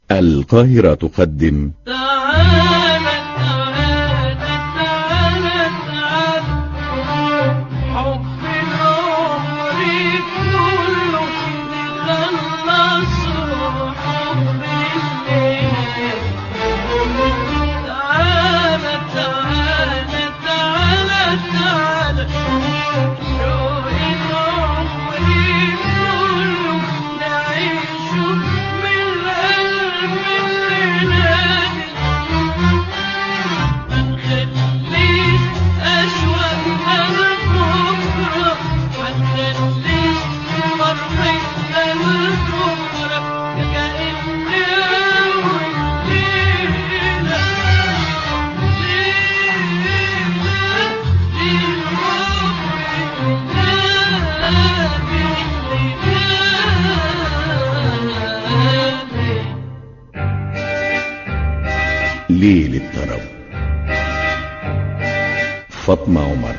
القاهرة تقدم تعالى تعالى تعالى تعالى حب العمر كله نخلصه حب الليل تعالى تعالى تعالى تعالى شوق العمر كله نعيشه من القلب اللي نادي خليش أشوق البكرة هتخليش فرحي البكرة كأني أول ليلة ليلة ليل الطرب فاطمة عمر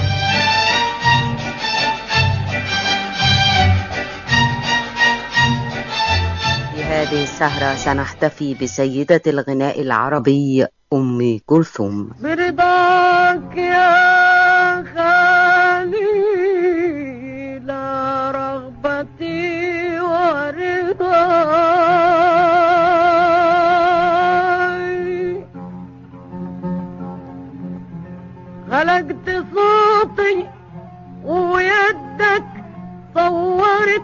في هذه السهرة سنحتفي بسيدة الغناء العربي أم كلثوم برضاك يا خالي لا رغبتي ورضاي خلقت صوتي ويدك صورت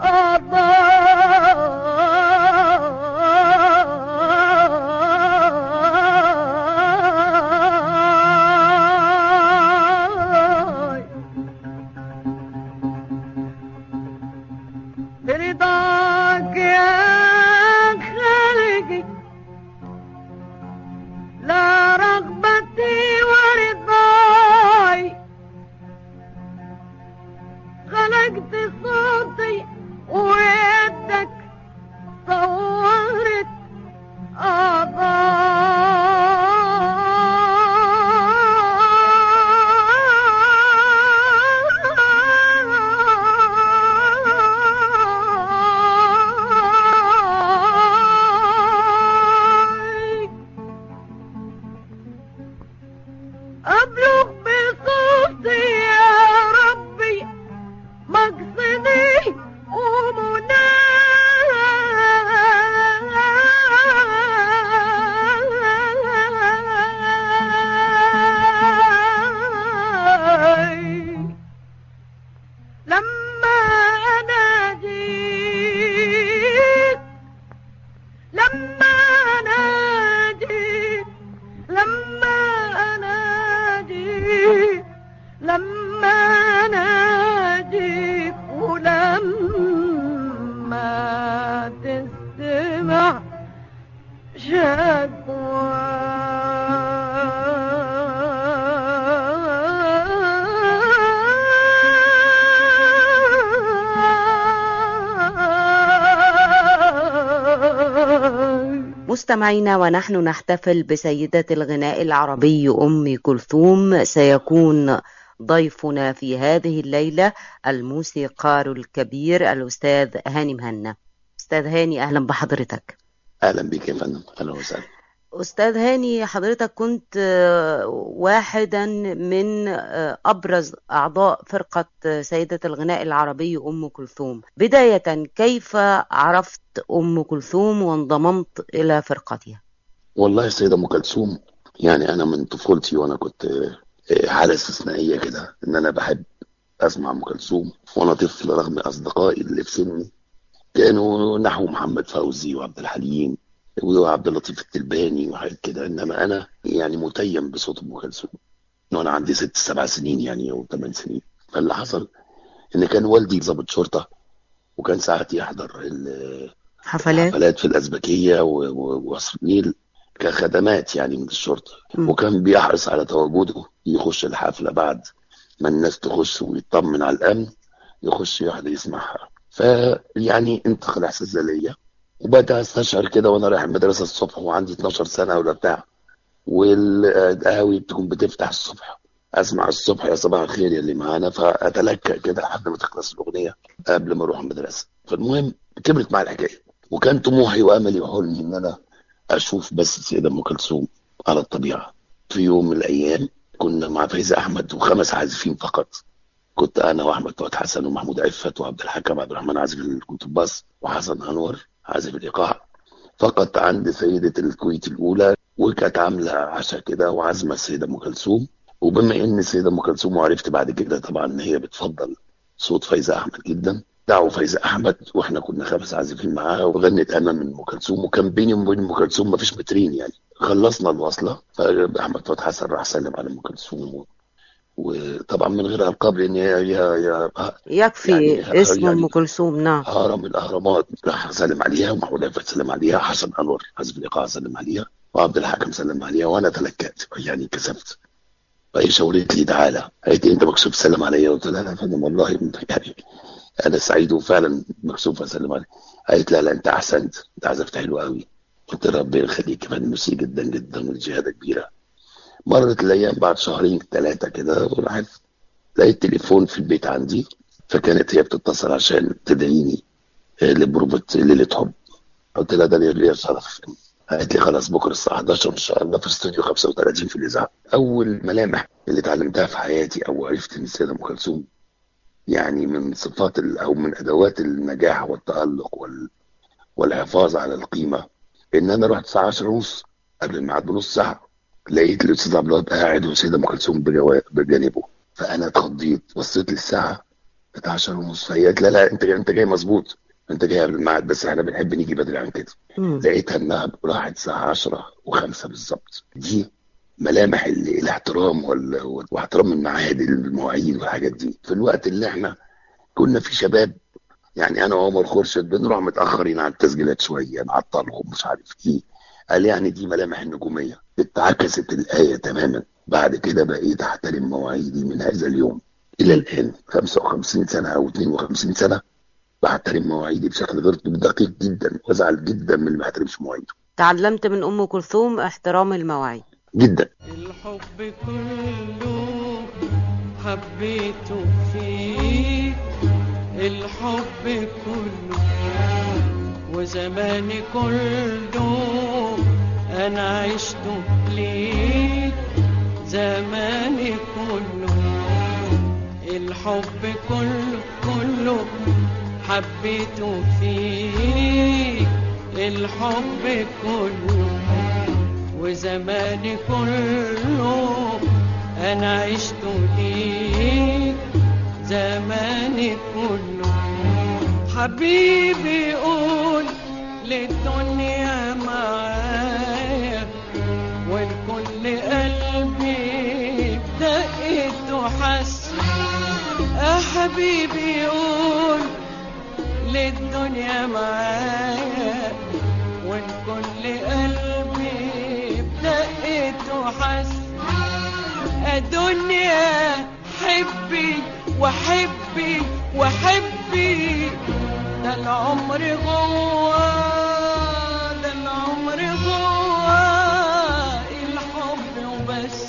أعضاي برضاك يا خالقي لا رغبتي ورضاي خلقت صوتي ويدك صورت أعضاي أبلغ بصوتي يا ربي مقصدي ومناي لما أنا جيت لما أنا جيت لما أنا جيت لما أنا جيت ولما تستمع شكوى مستمعينا ونحن نحتفل بسيدة الغناء العربي أم كلثوم سيكون ضيفنا في هذه الليلة الموسيقار الكبير الأستاذ هاني مهنا أستاذ هاني أهلا بحضرتك اهلا بك يا فندم اهلا وسهلا أستاذ هاني حضرتك كنت آه، واحدا من آه، أبرز أعضاء فرقة آه، سيدة الغناء العربي أم كلثوم بداية كيف عرفت أم كلثوم وانضممت إلى فرقتها والله السيده ام كلثوم يعني انا من طفولتي وانا كنت آه، حاله استثنائيه كده ان انا بحب اسمع ام كلثوم وانا طفل رغم اصدقائي اللي في سني كانوا نحو محمد فوزي وعبد الحليم وعبد اللطيف التلباني وحاجات كده انما انا يعني متيم بصوت ام كلثوم وانا عندي ست سبع سنين يعني او ثمان سنين فاللي حصل ان كان والدي ضابط شرطه وكان ساعات يحضر ال- حفلات حفلات في الأزبكية و- و- وقصر النيل كخدمات يعني من الشرطة مم. وكان بيحرص على تواجده يخش الحفلة بعد ما الناس تخش ويطمن على الأمن يخش يحضر يسمعها فيعني انتقل الإحساس ده ليا وبدأ أستشعر كده وأنا رايح المدرسة الصبح وعندي 12 سنة ولا بتاع والقهاوي بتكون بتفتح الصبح اسمع الصبح يا صباح الخير يا اللي معانا فاتلكى كده لحد ما تخلص الاغنيه قبل ما اروح المدرسه فالمهم كبرت معايا الحكايه وكان طموحي واملي وحلمي ان انا اشوف بس السيده ام كلثوم على الطبيعه في يوم من الايام كنا مع فايزه احمد وخمس عازفين فقط كنت انا واحمد فؤاد حسن ومحمود عفت وعبد الحكم عبد الرحمن عازف الكونترباس وحسن انور عازف الايقاع فقط عند سيده الكويت الاولى وكانت عامله عشاء كده وعازمه السيده ام كلثوم وبما ان السيده ام كلثوم وعرفت بعد كده طبعا ان هي بتفضل صوت فايزه احمد جدا دعوا فايزه احمد واحنا كنا خمس عازفين معاها وغنت انا من ام كلثوم وكان بيني وبين ام كلثوم مفيش مترين يعني خلصنا الوصله فاحمد فؤاد حسن راح سلم على ام كلثوم وطبعا من غير القاب لان هي هي هي يكفي يعني- اسم يعني- ام كلثوم نعم هرم الاهرامات راح سلم عليها ومحمود عفت سلم عليها حسن انور حزب الايقاع سلم عليها وعبد الحكم سلم عليها وانا تلكأت يعني كسبت فهي شاورت لي تعالى قالت لي انت مكسوف تسلم عليا قلت لها لا يا فندم والله يعني انا سعيد وفعلا مكسوف اسلم عليك قالت لا لا انت احسنت انت عزفت حلو قوي قلت لها ربنا يخليك يا فندم ميرسي جدا جدا والجهاده كبيره مرت الايام بعد شهرين ثلاثه كده وراحت لقيت تليفون في البيت عندي فكانت هي بتتصل عشان تدعيني آه، لبروفة ليلة حب قلت لها ده ليا شرف قالت لي خلاص بكره الساعه 11 ان شاء الله في استوديو 35 في الاذاعه اول ملامح اللي اتعلمتها في حياتي او عرفت ان السيده ام كلثوم يعني من صفات ال- او من ادوات النجاح والتالق وال والحفاظ على القيمه ان انا رحت الساعه 10 ونص قبل الميعاد بنص ساعه لقيت الاستاذ عبد الوهاب قاعد والسيده ام كلثوم بجوا- بجانبه فانا اتخضيت بصيت للساعه كانت 10 ونص فهي قالت لا لا انت جاي انت جاي مظبوط انت جاي قبل الميعاد بس احنا بنحب نيجي بدري عن كده مم. لقيتها انها راحت الساعه 10 و5 بالظبط دي ملامح ال- الاحترام وال- وال- واحترام المعاهد المواعيد والحاجات دي في الوقت اللي احنا كنا في شباب يعني انا وعمر خورشيد بنروح متاخرين على التسجيلات شويه نعطلهم مش عارف ايه قال يعني دي ملامح النجوميه اتعكست الايه تماما بعد كده بقيت احترم مواعيدي من هذا اليوم الى الان 55 سنه او 52 سنه بحترم مواعيدي بشكل غير دقيق جدا وازعل جدا من اللي ما بيحترمش مواعيده تعلمت من ام كلثوم احترام المواعيد جدا الحب كله حبيته فيك الحب كله وزماني كله انا عشته ليك زماني كله الحب كله كله حبيته فيك الحب كله وزماني كله انا عشت ليك زماني كله حبيبي قول للدنيا معايا والكل قلبي بدقت وحس يا حبيبي قول للدنيا معايا والكل قلبي بدقت وحس الدنيا حبي وحبي وحبي ده العمر جوا ده العمر جوا الحب وبس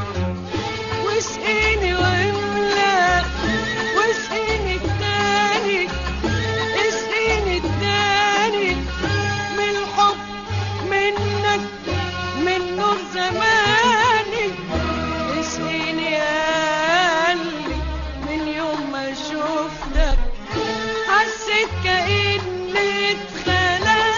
واسقيني واملا واسقيني التاني اسقيني التاني من الحب منك من نور زماني اسقيني يا قلبي من يوم ما شفتك حسيت كأني اتخلقت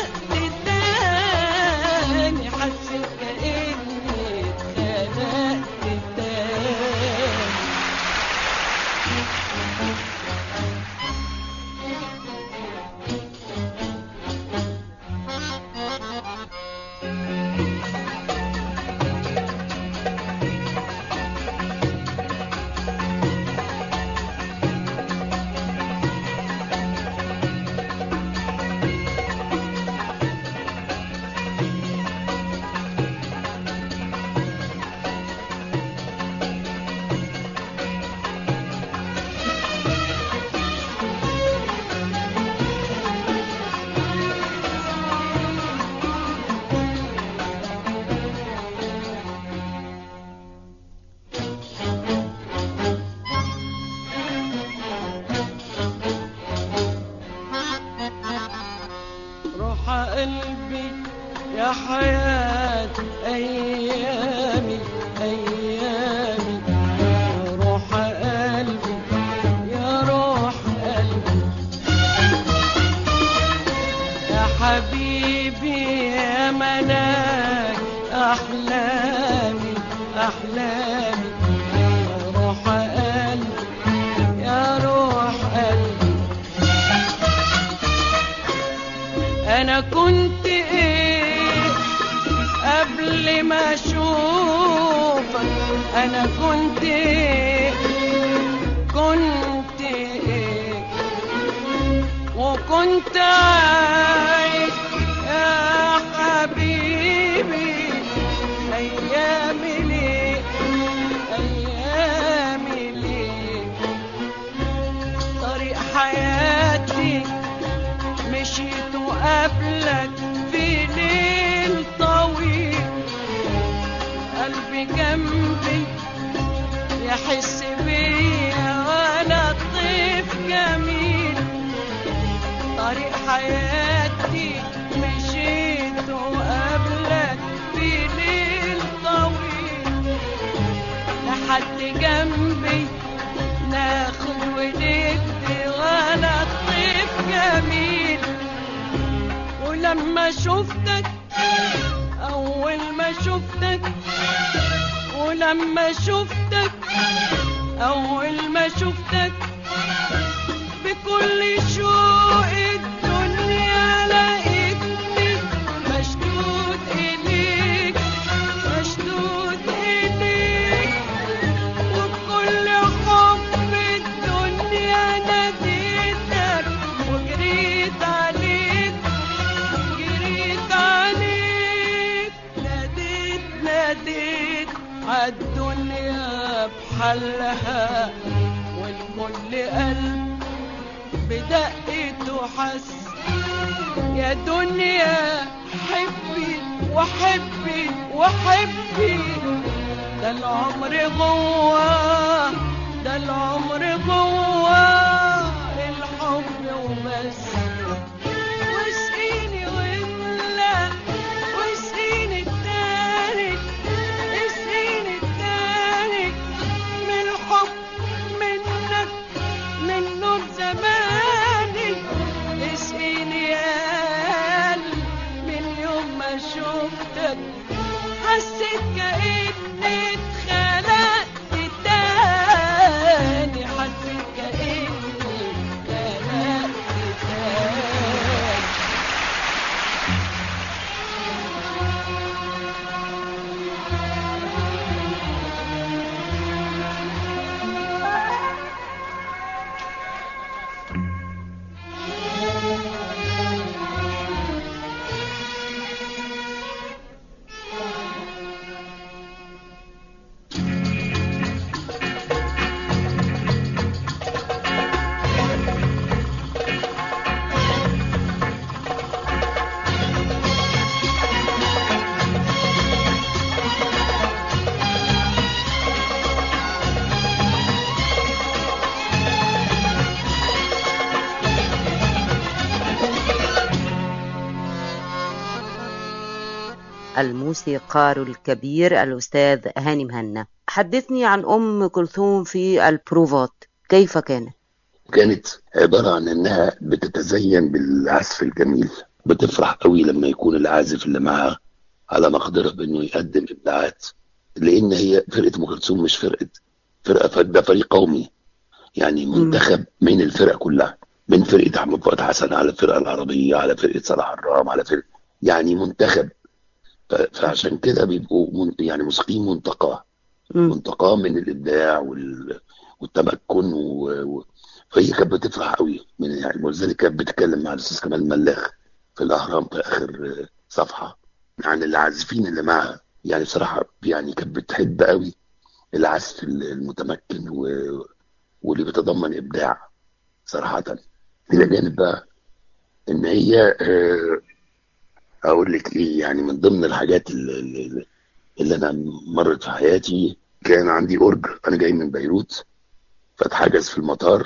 يا حياة أيامي أيامي يا روح قلبي يا روح قلبي يا حبيبي يا مناك أحلامي أحلامي يا روح قلبي يا روح قلبي أنا كنت إيه قبل ما أشوفك أنا كنت إيه كنت إيه وكنت عايش يا حبيبي أيامي ليه أيامي ليه طريق حياتي مشيت قبلك في ليل طويل قلبي جنبي يحس بيا وانا طيف جميل طريق حياتي مشيت قبلك في ليل طويل لحد جنبي ناخد وندي وانا طيف جميل ولما شفتك اول ما شفتك ولما شفتك اول ما شفتك بكل شوق الدنيا لقيتني مشدود اليك مشدود اليك وبكل حب الدنيا ناديتك وجريت عليك جريت عليك ناديت ناديت عالدنيا بحلها والكل قلب بدقته حس يا دنيا حبي وحبي وحبي ده العمر جواه ده العمر جواه الحب وبس واسقيني واملا واسقيني التاني اسقيني التاني من الحب منك من نور زماني اسقيني يا قلبي من يوم ما شفتك حسيت كأني اتخلقت تاني حسيت كأني اتخلقت تاني الموسيقار الكبير الأستاذ هاني مهنا حدثني عن أم كلثوم في البروفات كيف كانت؟ كانت عبارة عن إنها بتتزين بالعزف الجميل بتفرح قوي لما يكون العازف اللي معاها على مقدرة بإنه يقدم إبداعات لأن هي فرقة أم كلثوم مش فرقة فرقة ده فريق قومي يعني منتخب من الفرق كلها من فرقة أحمد فؤاد حسن على الفرقة العربية على فرقة صلاح الرام على فرقة يعني منتخب ف- فعشان كده بيبقوا من يعني موسيقيين منتقاه مم. منتقاه من الابداع وال... والتمكن و... و... فهي كانت بتفرح قوي من يعني ولذلك كانت بتتكلم مع الاستاذ كمال ملاخ في الاهرام في اخر آه، صفحه عن العازفين اللي معها يعني بصراحه يعني كانت بتحب قوي العزف المتمكن و... واللي بيتضمن ابداع صراحه الى جانب بقى ان هي آه، اقول لك ايه يعني من ضمن الحاجات اللي, اللي, اللي انا مرت في حياتي كان عندي اورج انا جاي من بيروت فاتحجز في المطار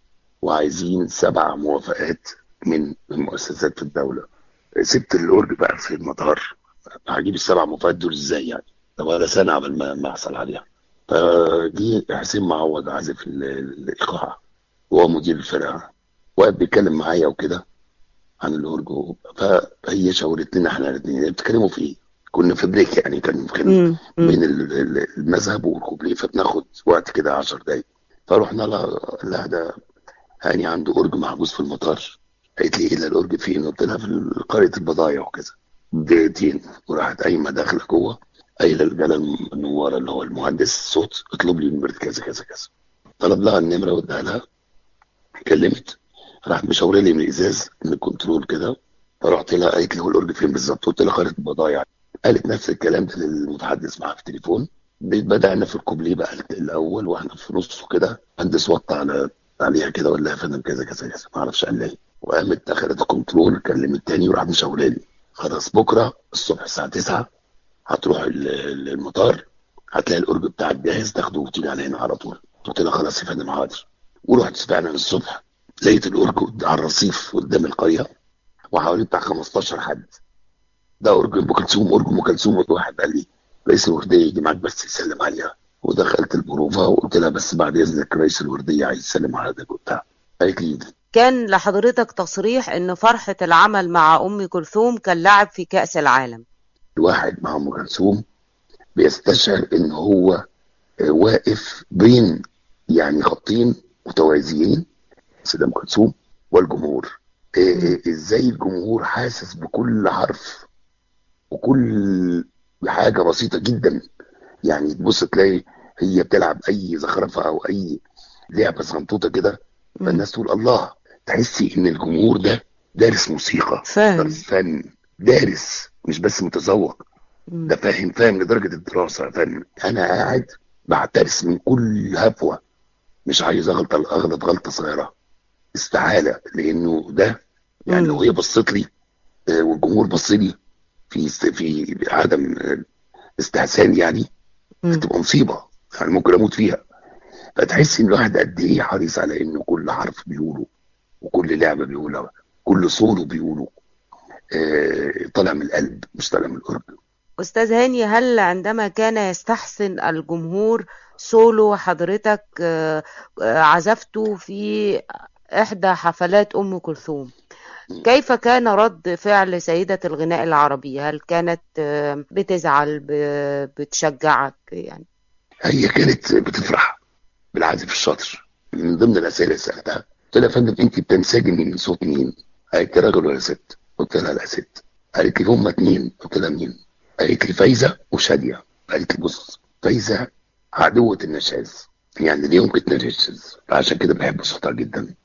وعايزين سبع موافقات من المؤسسات في الدوله سبت الاورج بقى في المطار هجيب السبع مفاهات دول ازاي يعني طب ولا سنه قبل ما ما احصل عليها فجي حسين معوض عازف ال- الايقاع وهو مدير الفرقه وقف بيتكلم معايا وكده عن الاورجو فهي شاورت لنا احنا الاثنين بتتكلموا في ايه؟ كنا في بريك يعني كان كان مم. مم. بين ال- ال- المذهب والكوبليه فبناخد وقت كده 10 دقايق فرحنا لها قال لها ده هاني عنده اورج محجوز في المطار قالت لي ايه ده الاورج فين؟ قلت لها في قريه البضايع وكذا دقيقتين وراحت قايمه داخله جوه قايله للجلال النواره اللي هو المهندس صوت اطلب لي نمره كذا كذا كذا طلب لها النمره واداها لها كلمت راح مشاوره لي من الازاز من الكنترول كده فرحت لها قالت لي هو الاورج فين بالظبط؟ قلت لها قريه البضايع قالت نفس الكلام ده للمتحدث معاها في التليفون بدأنا في الكوبليه بقى الأول وإحنا في نصه كده مهندس وطى على عليها كده ولا يا فندم كذا كذا كذا ما أعرفش قال لي إيه وقامت أخدت الكنترول كلمت تاني وراح مشاورة لي خلاص بكرة الصبح الساعة 9 هتروح ال- ال- المطار هتلاقي الأورج بتاعك جاهز تاخده وتيجي على هنا على طول قلت لها خلاص يا فندم حاضر ورحت فعلا الصبح لقيت الأورج على الرصيف قدام القرية وحوالي بتاع 15 حد ده اورج ام كلثوم اورج ام كلثوم واحد قال لي رئيس الورديه يجي معاك بس يسلم عليها ودخلت البروفه وقلت لها بس بعد اذنك رئيس الورديه عايز يسلم على حضرتك وبتاع قالت لي كان لحضرتك تصريح ان فرحة العمل مع ام كلثوم كان لعب في كأس العالم الواحد مع ام كلثوم بيستشعر ان هو آه، واقف بين يعني خطين متوازيين سيدة ام كلثوم والجمهور آه، آه، ازاي الجمهور حاسس بكل حرف وكل حاجه بسيطه جدا يعني تبص تلاقي هي بتلعب اي زخرفه او اي لعبه صنطوطه كده فالناس تقول الله تحسي ان الجمهور ده دارس موسيقى فاهم دارس فن دارس مش بس متذوق مم. ده فاهم فاهم لدرجه الدراسه فن انا قاعد بعترس من كل هفوه مش عايز اغلط اغلط غلطه صغيره استحاله لانه ده يعني مم. لو هي بصت لي آه، والجمهور بص لي في است- في عدم آه، استحسان يعني مم. تبقى مصيبه يعني ممكن اموت فيها فتحس ان الواحد قد ايه حريص على انه كل حرف بيقوله وكل لعبه بيقولها كل صوره بيقوله آه، طالع من القلب مش طالع من القرب أستاذ هاني هل عندما كان يستحسن الجمهور سولو حضرتك آه، آه، عزفته في إحدى حفلات أم كلثوم كيف كان رد فعل سيدة الغناء العربي هل كانت آه، بتزعل ب- بتشجعك يعني هي كانت بتفرح بالعازف الشاطر من ضمن الاسئله اللي سالتها قلت لها يا فندم انت بتنسجمي من صوت مين؟ قالت لي راجل ولا ست؟ قلت لها لا ست قالت لي هما اتنين قلت لها مين؟ قالت لي فايزه وشاديه قالت لي بص فايزه عدوة النشاز يعني لا يمكن تنشز فعشان كده بحب صوتها جدا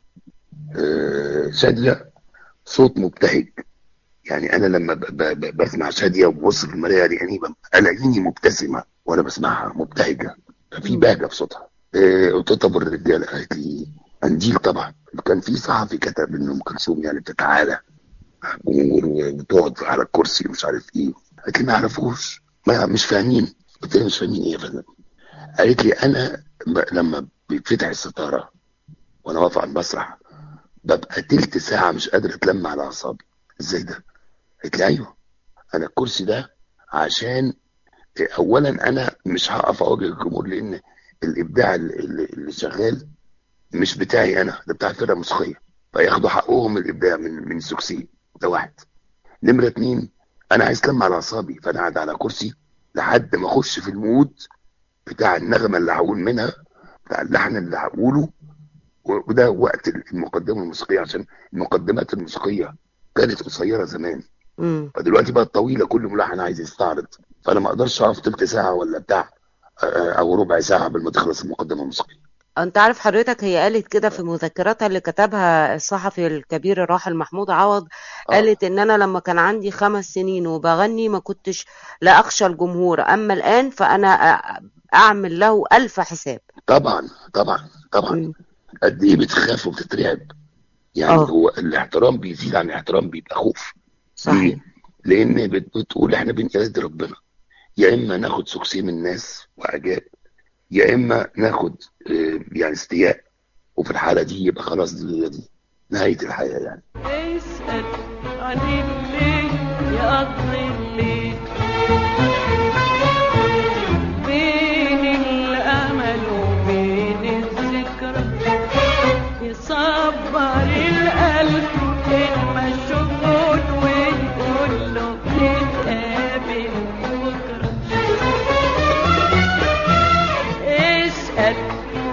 آه، شاديه صوت مبتهج يعني انا لما ب- ب- ب- بسمع شاديه وببص في المرايه يعني الاقيني مبتسمه وانا بسمعها مبتهجه ففي بهجه في صوتها آه، قلت لها طب الرجاله قالت لي قنديل طبعا كان في صحفي كتب ان ام كلثوم يعني بتتعالى مع الجمهور وبتقعد على الكرسي ومش عارف ايه قالت لي ما يعرفوش ما مش فاهمين قلت لها مش فاهمين ايه يا فندم قالت لي انا ب- لما بيتفتح الستاره وانا واقف على المسرح ببقى تلت ساعه مش قادر اتلم على اعصابي ازاي ده؟ قالت لي ايوه انا الكرسي ده عشان اولا انا مش هقف اواجه الجمهور لان الابداع اللي, اللي اللي شغال مش بتاعي انا ده بتاع الفرقه الموسيقيه فياخدوا حقهم الابداع من من السوكسي ده واحد نمره اتنين انا عايز اتلم على اعصابي فانا قاعد على كرسي لحد ما اخش في المود بتاع النغمه اللي هقول منها بتاع اللحن اللي هقوله و- وده وقت المقدمه الموسيقيه عشان المقدمات الموسيقيه كانت قصيره زمان مم. فدلوقتي بقت طويله كل ملحن عايز يستعرض فانا ما اقدرش اقف تلت ساعه ولا بتاع آه، او ربع ساعه قبل ما تخلص المقدمه الموسيقيه انت عارف حضرتك هي قالت كده في مذكراتها اللي كتبها الصحفي الكبير الراحل محمود عوض آه. قالت ان انا لما كان عندي خمس سنين وبغني ما كنتش لا اخشى الجمهور اما الان فانا أ- اعمل له الف حساب طبعا طبعا طبعا مم. قد ايه بتخاف وبتترعب يعني آه. هو الاحترام بيزيد عن الاحترام بيبقى خوف صحيح لان بت- بتقول احنا بين ايد ربنا يا اما ناخد سكسي من الناس واعجاب يا اما ناخد آه، يعني استياء وفي الحاله دي يبقى خلاص دي, دي نهايه الحياه يعني اسأل عن الليل يقضي الليل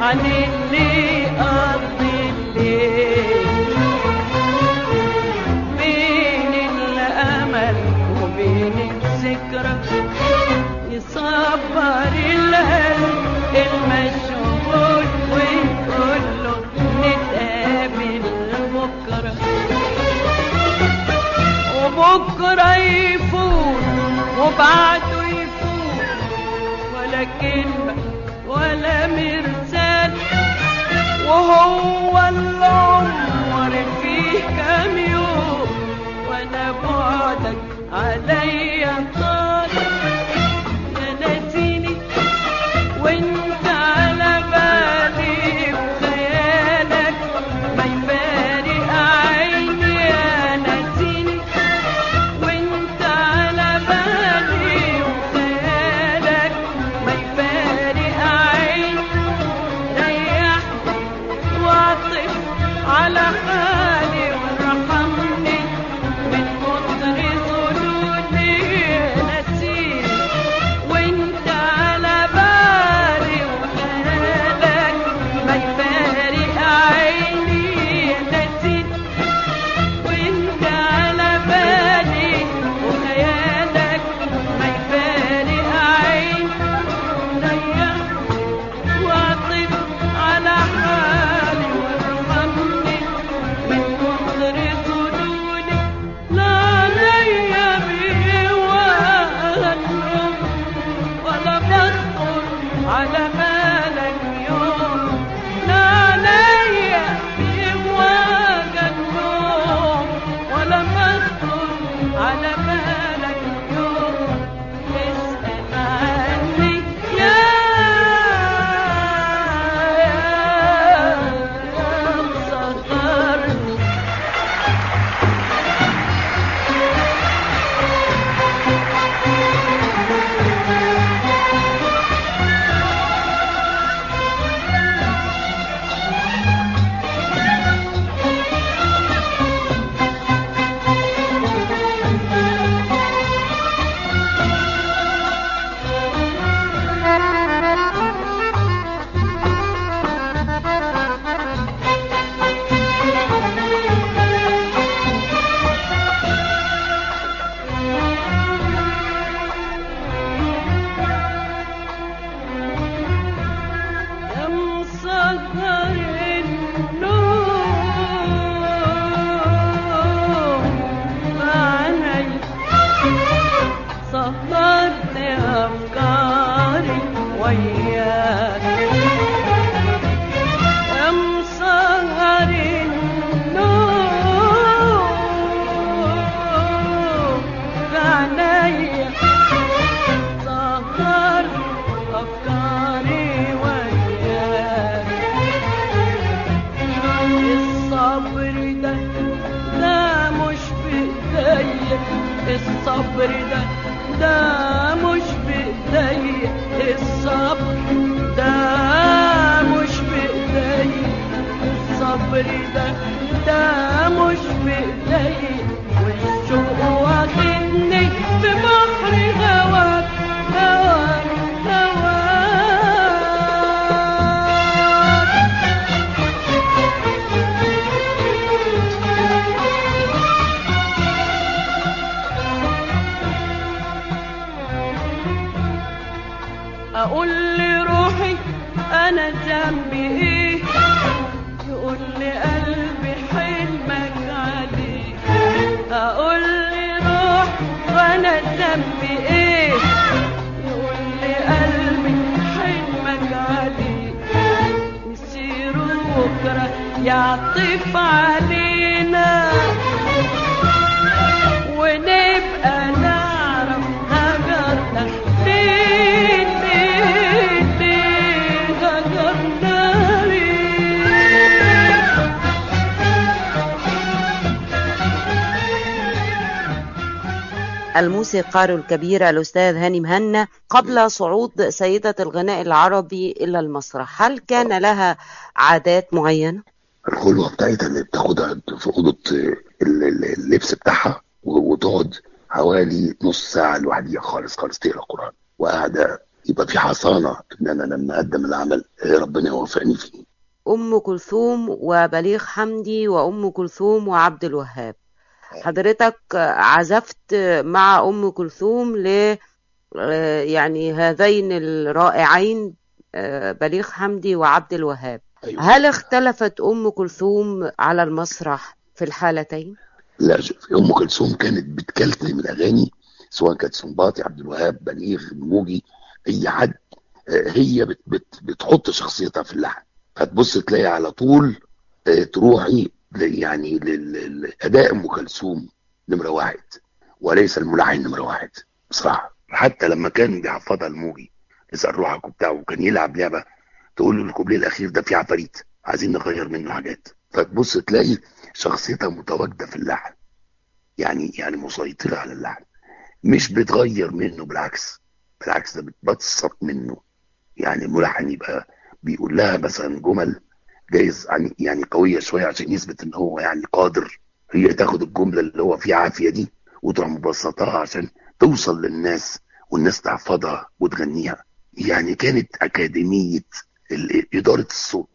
عن اللي قضي الليل بين الأمل وبين الذكرى يصبر القلب المشغول ويقول له نتقابل بكرة وبكرة يفوت وبعده يفوت ولا كلمة ولا مرسال وهو العمر فيه كام يوم وانا بعدك عليا طال يا ناسيني وانت على بالي بخيالك ما يفارق عيني يا ناسيني وانت على بالي وخيالك ما يفارق عيني ريحني واعطف على حالي وارحمني من كتر ظنوني نسيني وانت على بالي وخيالك ما يفارق عيني نسيني وانت على بالي وخيالك ما يفارق عيني ريحني واعطف على حالي وارحمني من كتر ظنوني لا ليا بيه وهنوم ولا بخطر على بالك يوم لا ليا بيه وهنوم ولا بخطر على بالك يوم اسأل عني يا يا مسهرني يا مسهر النوم معني سهرت أفكاري وياك يا مسهر النوم معني سهر أفكاري وياك الصبر ده ده مش بإيديا الصبر ده ده مش بإيديا الصبر ده مش بإيديا الصبر ده ده مش بإيديا والشوق واخدني في بحر هواك هواك هواك اقول لروحي انا ذنبي ايه يقول لي قلبي حلمك عليه اقول لروح وانا ذنبي ايه يقول لي قلبي حلمك عليه يصير بكره يعطف علينا ونبقى نعرف هجرنا ليه ليه ليه هجرنا ليه الموسيقار الكبير الأستاذ هاني مهنا قبل صعود سيدة الغناء العربي إلى المسرح هل كان لها عادات معينة؟ الخلوه بتاعتها اللي بتاخدها في اوضه ال- ال- اللبس بتاعها و- وتقعد حوالي نص ساعه لوحديها خالص خالص تقرا قران وقاعده يبقى في حصانه ان انا لما اقدم العمل آه، ربنا يوفقني فيه ام كلثوم وبليغ حمدي وام كلثوم وعبد الوهاب حضرتك عزفت مع ام كلثوم ل آه، يعني هذين الرائعين آه، بليغ حمدي وعبد الوهاب أيوة. هل اختلفت ام كلثوم على المسرح في الحالتين لا شوف ام كلثوم كانت بتكلم الاغاني سواء كانت سنباطي عبد الوهاب بليغ موجي اي حد آه، هي بت بت بتحط شخصيتها في اللحن فتبص تلاقي على طول آه، تروحي ل- يعني لل- لاداء ام كلثوم نمره واحد وليس الملحن نمره واحد بصراحه حتى لما كان بيحفظها الموجي اسال روحك وبتاع وكان يلعب لعبه تقول له الكوبليه الاخير ده فيه عفاريت عايزين نغير منه حاجات فتبص تلاقي شخصيتها متواجده في اللحن يعني يعني مسيطره على اللحن مش بتغير منه بالعكس بالعكس ده بتبسط منه يعني الملحن يبقى بيقول لها مثلا جمل جايز يعني يعني قويه شويه عشان يثبت ان هو يعني قادر هي تاخد الجمله اللي هو فيها عافيه دي وتروح مبسطاها عشان توصل للناس والناس تحفظها وتغنيها يعني كانت اكاديميه ال- اداره الصوت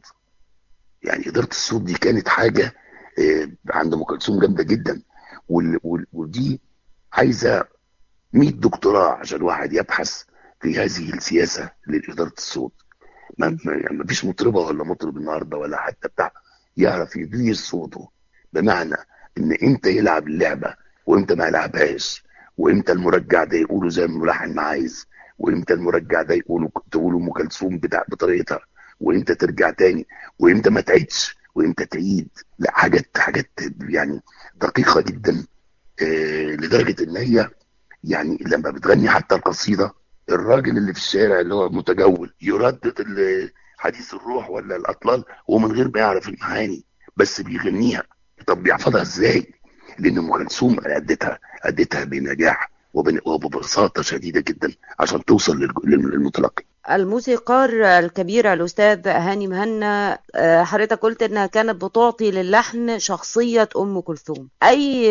يعني اداره الصوت دي كانت حاجه آه، عند ام كلثوم جامده جدا وال- وال- ودي عايزه 100 دكتوراه عشان واحد يبحث في هذه السياسه لاداره الصوت ما ما- يعني ما فيش مطربه ولا مطرب النهارده ولا حتى بتاع يعرف يدير صوته بمعنى ان امتى يلعب اللعبه وامتى ما يلعبهاش وامتى المرجع ده يقوله زي ما الملحن ما عايز وامتى المرجع ده يقوله تقوله ام كلثوم بتاع بطريقتها وامتى ترجع تاني وامتى ما تعيدش وامتى تعيد لا حاجات حاجات يعني دقيقه جدا آه، لدرجه ان هي يعني لما بتغني حتى القصيده الراجل اللي في الشارع اللي هو متجول يردد ال- حديث الروح ولا الاطلال ومن غير ما يعرف المعاني بس بيغنيها طب بيحفظها ازاي؟ لان ام كلثوم ادتها ادتها بنجاح وبن- وببساطه شديده جدا عشان توصل للج- للمتلقي الموسيقار الكبير الأستاذ هاني مهنا آه، حضرتك قلت إنها كانت بتعطي للحن شخصية أم كلثوم أي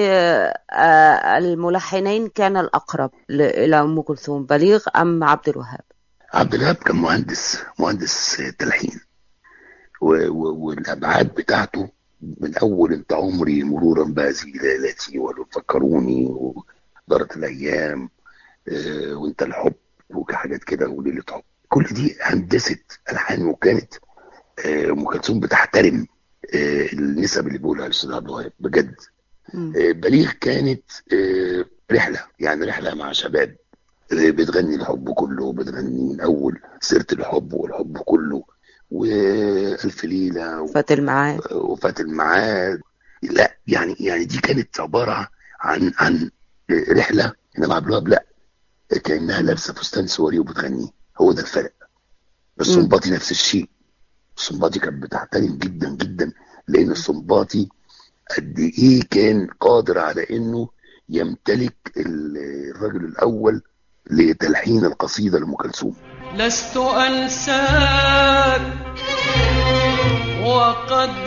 آه، الملحنين كان الأقرب ل- إلى أم كلثوم بليغ أم عبد الوهاب عبد الوهاب كان مهندس مهندس تلحين و- و- والابعاد بتاعته من اول انت عمري مرورا بهذه ليلتي وفكروني ودارت الايام آه، وانت الحب وحاجات كده وليله حب كل دي هندسه الحان وكانت آه، ام كلثوم بتحترم آه، النسب اللي بيقولها الاستاذ عبد الوهاب بجد مم. آه، بليغ كانت آه، رحله يعني رحله مع شباب آه، بتغني الحب كله بتغني من اول سيره الحب والحب كله والف ليله فات المعاد وفاة الميعاد لا يعني يعني دي كانت عباره عن عن رحله انما عبد الوهاب لا كانها لابسه فستان سوري وبتغني هو ده الفرق السنباطي نفس الشيء السنباطي كانت بتحترم جدا جدا لان السنباطي قد ايه كان قادر على انه يمتلك ال- الرجل الاول لتلحين القصيده لام كلثوم لست أنساك وقد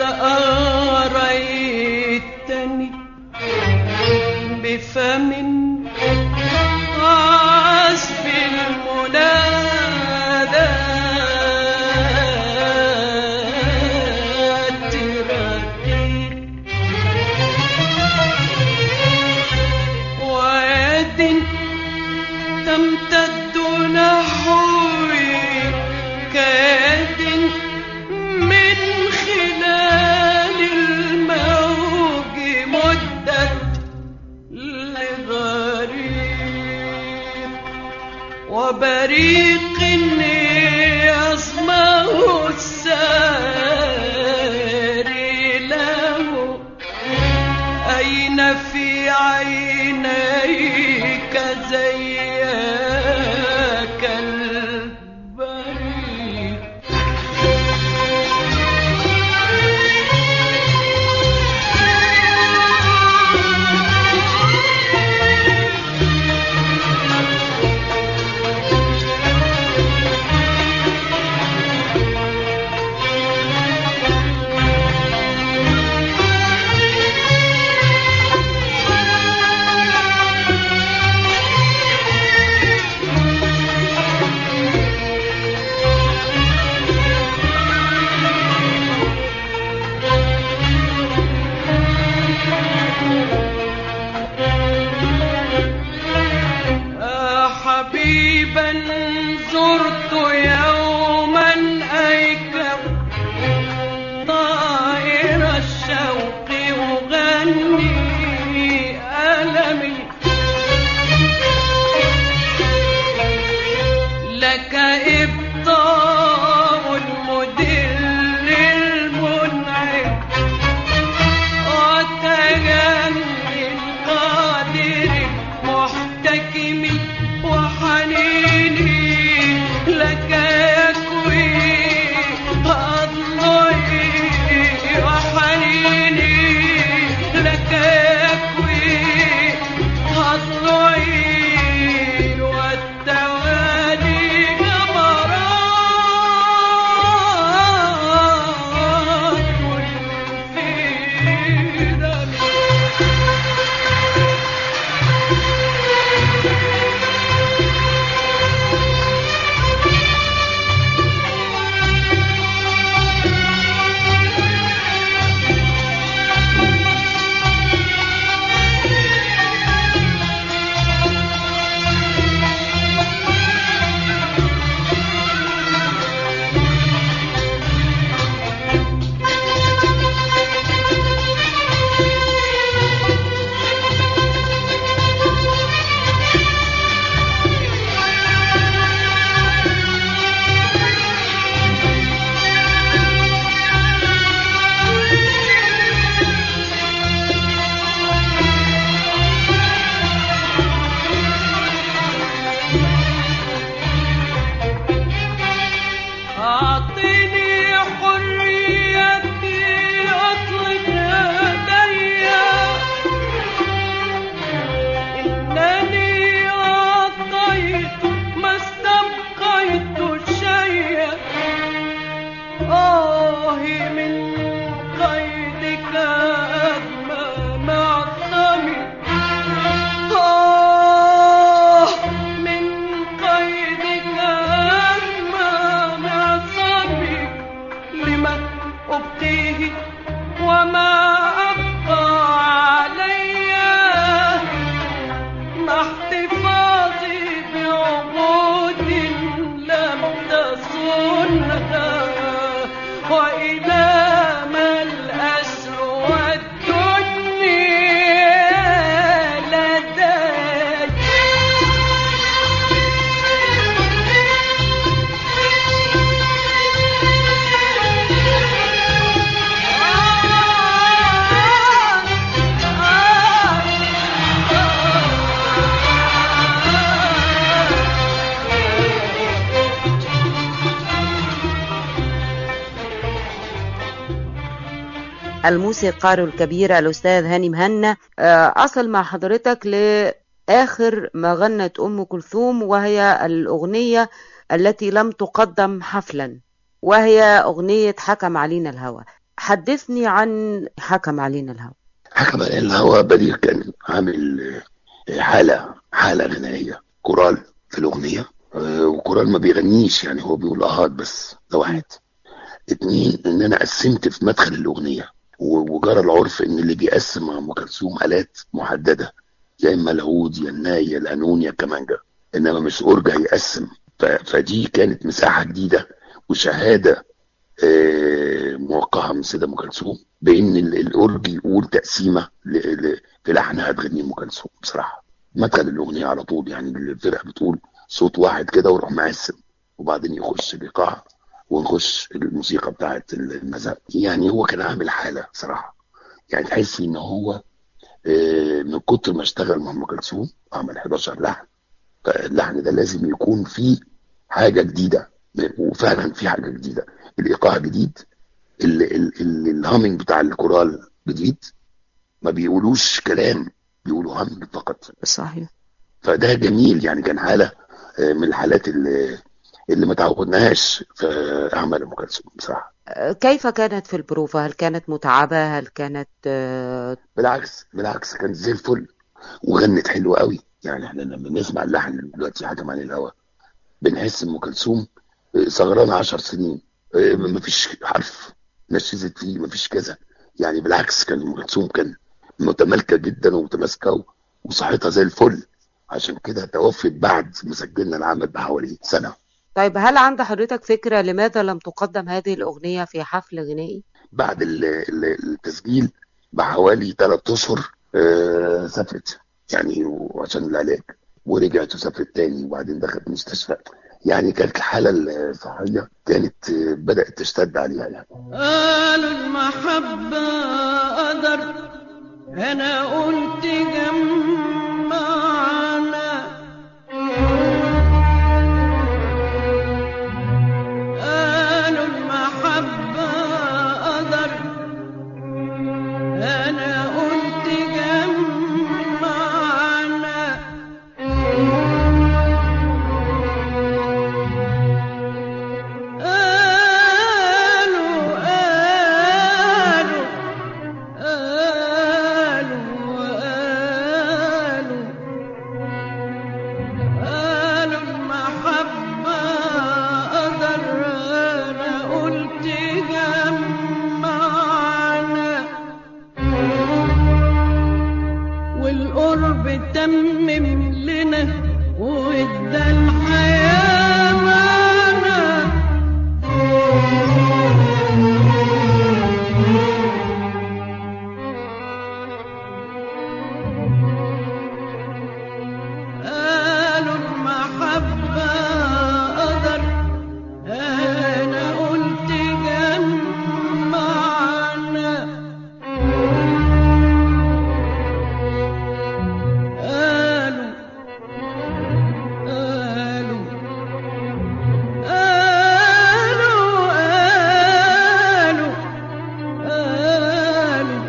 أريتني بفم عزف المنادات رقيق ويد تمتد نحوي كيد من خلال الموج مدت لغريب وبريق يصمه الساري له أين في عينيك زياك البريق غريبا زرت يوما أيكم طائر الشوق يغني ألمي لك إبطاء المدل المنعم وتجني القادر محتكم وحنيني لك يكوي أضلعي وحنيني لك يكوي أضلعي والتوالي جمرات في دمي أعطني حريتي أطلق يدي إنني أعطيت ما استبقيت شيئا آه من قيدك أدمى معصمي آه من قيدك أدمى معصمي لمن أبقيه وما أبقى علي مع احتفاظي بعهود لم تصنها وإلى ما الأسر والدنيا لدي الموسيقار الكبير الأستاذ هاني مهنا آه، أصل مع حضرتك لآخر ما غنت أم كلثوم وهي الأغنية التي لم تقدم حفلا وهي أغنية حكم علينا الهوى حدثني عن حكم علينا الهوى حكم علينا الهوى بدير كان عامل آه، حالة حالة غنائية كورال في الأغنية آه، وكورال ما بيغنيش يعني هو بيقول أهات بس ده واحد اتنين ان انا قسمت في مدخل الاغنيه و- وجرى العرف ان اللي بيقسم مع ام كلثوم الات محدده يا اما العود يا الناي يا القانون يا الكمانجه انما مش اورجا يقسم ف- فدي كانت مساحه جديده وشهاده آه، موقعه من سيده ام كلثوم بان ال- الاورج يقول تقسيمه ل- ل- في لحن هتغني ام كلثوم بصراحه مدخل الاغنيه على طول يعني الفرقه بتقول صوت واحد كده ويروح مقسم وبعدين يخش الايقاع ونخش الموسيقى بتاعت المذهب يعني هو كان عامل حاله صراحه يعني تحس ان هو آه، من كتر ما اشتغل مع ام كلثوم عمل 11 لحن فاللحن ده لازم يكون فيه حاجه جديده وفعلا في حاجه جديده الايقاع جديد ال- ال- ال- الهامينج بتاع الكورال جديد ما بيقولوش كلام بيقولوا هامينج فقط صحيح فده جميل يعني كان حاله آه، من الحالات اللي اللي ما تعودناهاش في اعمال ام كلثوم بصراحه كيف كانت في البروفة هل كانت متعبة هل كانت آه، بالعكس بالعكس كانت زي الفل وغنت حلوه قوي يعني احنا لما بنسمع اللحن دلوقتي حكم عن الهوا بنحس ام كلثوم سهرانه 10 سنين اه، مفيش حرف نشزت فيه مفيش كذا يعني بالعكس كان ام كلثوم كان متمالكه جدا ومتماسكه و- وصحتها زي الفل عشان كده توفت بعد ما سجلنا العمل بحوالي سنه طيب هل عند حضرتك فكرة لماذا لم تقدم هذه الأغنية في حفل غنائي؟ بعد ال- ال- التسجيل بحوالي ثلاث اشهر آه، سافرت يعني وعشان العلاج ورجعت وسافرت تاني وبعدين دخلت مستشفى يعني كانت الحاله الصحيه كانت آه، بدات تشتد عليها يعني قالوا المحبة قدر أنا قلت جمعنا قالوا المحبة قدر أنا قلت جمعنا قالوا قالوا قالوا قالوا قالوا المحبة قدر أنا قلت جمعنا والقرب تمم لنا وادى الحياة معنا قالوا المحبة قدر أنا قلت جمعنا قالوا قالوا قالوا قالوا قالوا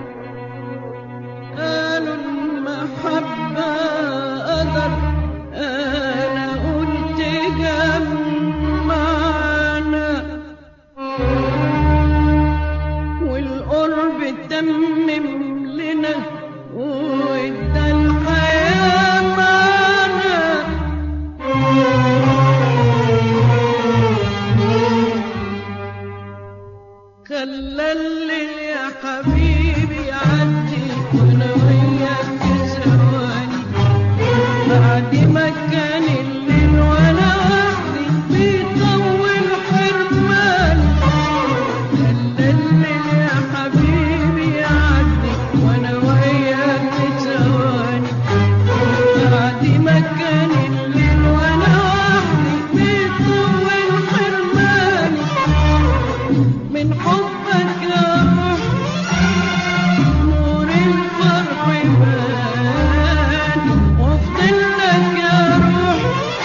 قالوا المحبة قدر أنا قلت جمعنا والقرب تمم لنا وادى الحياة معنا خلى الليل يا حبيبي يعدي وانا وياك ثواني بعد ما كان الليل وانا وحدي بيطول حرماني خلى الليل يا حبيبي يعدي وانا وياك ثواني بعد ما كان الليل وانا وحدي بيطول حرماني من حبك يا روح نور الفرح بان وافضل لك يا روح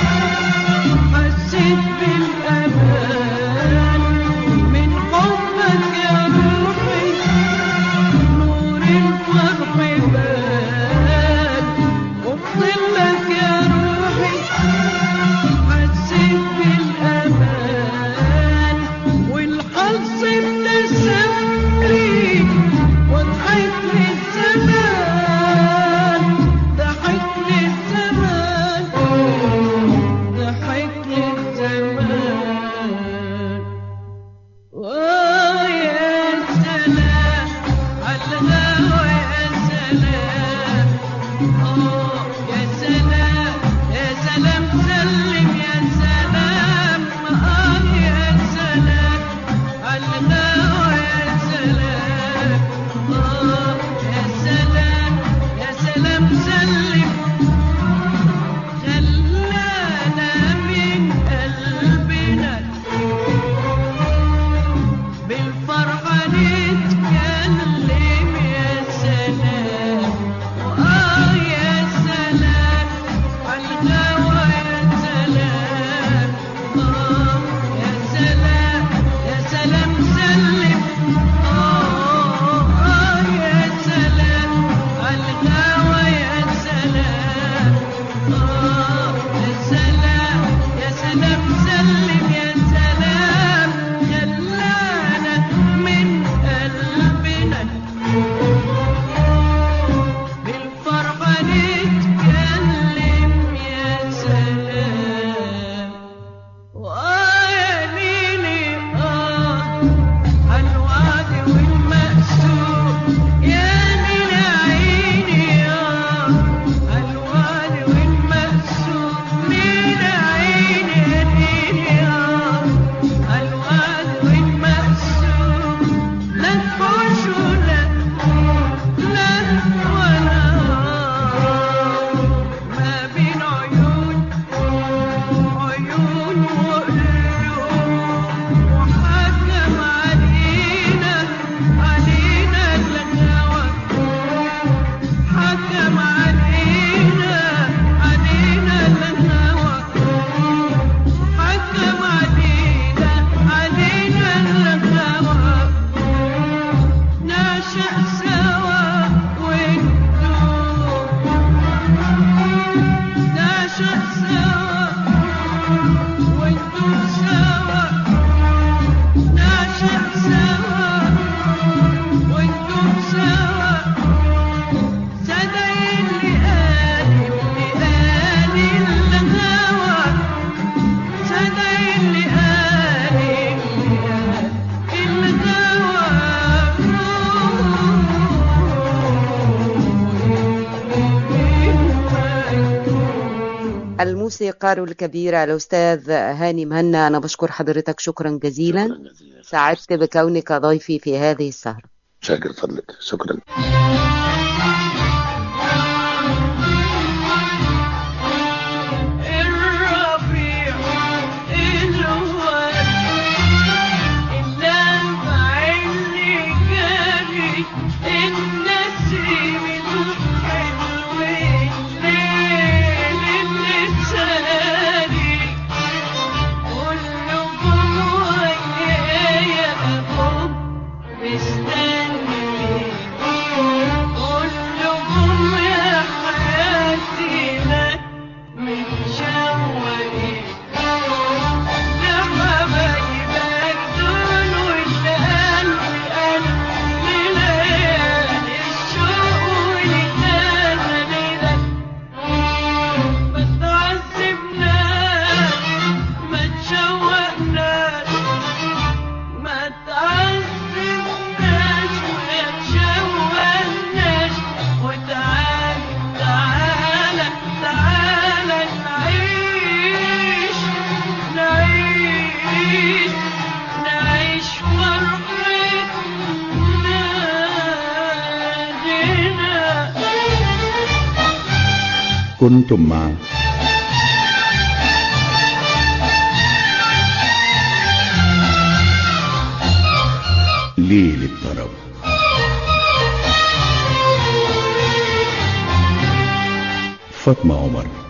حسيت بالامان من حبك يا روحي نور الفرح بان وافضل لك يا روحي حسيت بالامان والحظ ابتسم لي وضحك لي الزمان ضحك لي الزمان ضحك لي الزمان ويا سلام عالغاوى يا سلام آه يا سلام يا سلام سلم يا سلام آه يا سلام عالغاوى يا سلام آه يا سلام يا سلام سلم خلانا من قلبنا بالفرحة نتكلم يا سلام آه يا سلام عالغوا يا سلام آه يا سلام يا سلام سلم آه آه يا سلام عالغوا يا سلام آه يا سلام يا سلام سلم يا سلام خلانا من قلبنا بالفرحة نتكلم يا سلام الموسيقار الكبير الأستاذ هاني مهنا أنا بشكر حضرتك شكرا جزيلا شكرا جزيلا سعدت بكونك ضيفي في هذه السهرة شاكر فضلك شكرا الربيع الواد اللمع اللي جاري النسيم الحلو الليل اللي ساري كلكم ويايا أبوك مستني كلكم يا حياتي لك متشوقين لحبايبك دول والقلب قلب لليالي الشوق والتاني لك ما تعذبناش ما تشوقناش ما تعذبناش ولا تشوقناش وتعال تعالى تعالى نعيش نعيش نعيش فرحتنا كنتم مع ليل الطرب فاطمة عمر